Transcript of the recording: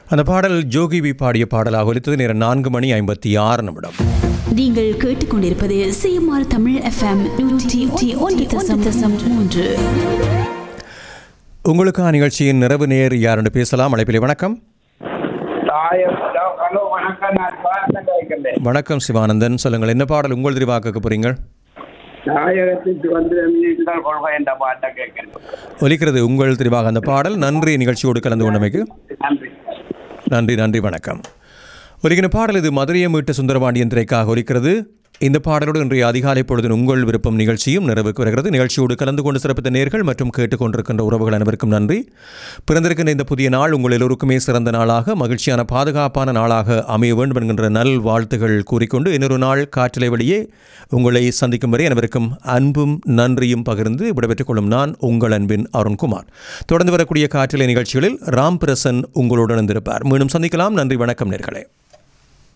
அந்த பாடல் ஜோகிவி பாடிய பாடலாக ஒலித்தது நேரம் நான்கு மணி ஐம்பத்தி ஆறு நிமிடம் நீங்கள் கேட்டுக்கொண்டிருப்பது சிஎம்ஆர் தமிழ் எஃப்எம் நூற்றி ஒன்று தசம் தசம் மூன்று உங்களுக்கான நிகழ்ச்சியின் நிறைவு நேர் யாருன்னு பேசலாம் அழைப்பிலே வணக்கம் தாயம் ஹலோ வணக்கம் நான் பார்த்தேன் வைக்கிறேன் வணக்கம் சிவானந்தன் சொல்லுங்கள் என்ன பாடல் உங்கள் தெரிவாக்க போறீங்க தாயகத்துக்கு வந்து நீங்கள் கொள்கை என்ற பாட்டை கேட்கிறேன் ஒலிக்கிறது உங்கள் தெரிவாக அந்த பாடல் நன்றி நிகழ்ச்சியோடு கலந்து கொண்டமைக்கு நன்றி நன்றி நன்றி வணக்கம் ஒலிக்கின பாடல் இது மதுரையை மீட்ட சுந்தரபாண்டியன் திரைக்காக ஒலிக்கிறது இந்த பாடலோடு இன்றைய அதிகாலை பொழுது உங்கள் விருப்பம் நிகழ்ச்சியும் நிறைவுக்கு வருகிறது நிகழ்ச்சியோடு கலந்து கொண்டு சிறப்பித்த நேர்கள் மற்றும் கேட்டுக்கொண்டிருக்கின்ற உறவுகள் அனைவருக்கும் நன்றி பிறந்திருக்கின்ற இந்த புதிய நாள் உங்கள் எல்லோருக்குமே சிறந்த நாளாக மகிழ்ச்சியான பாதுகாப்பான நாளாக அமைய வேண்டும் என்கின்ற நல் வாழ்த்துகள் கூறிக்கொண்டு இன்னொரு நாள் காற்றிலை வழியே உங்களை சந்திக்கும் வரை அனைவருக்கும் அன்பும் நன்றியும் பகிர்ந்து விடைபெற்றுக் கொள்ளும் நான் உங்கள் அன்பின் அருண்குமார் தொடர்ந்து வரக்கூடிய காற்றிலை நிகழ்ச்சிகளில் ராம் பிரசன் உங்களோடு இணைந்திருப்பார் மீண்டும் சந்திக்கலாம் நன்றி வணக்கம் நேர்களே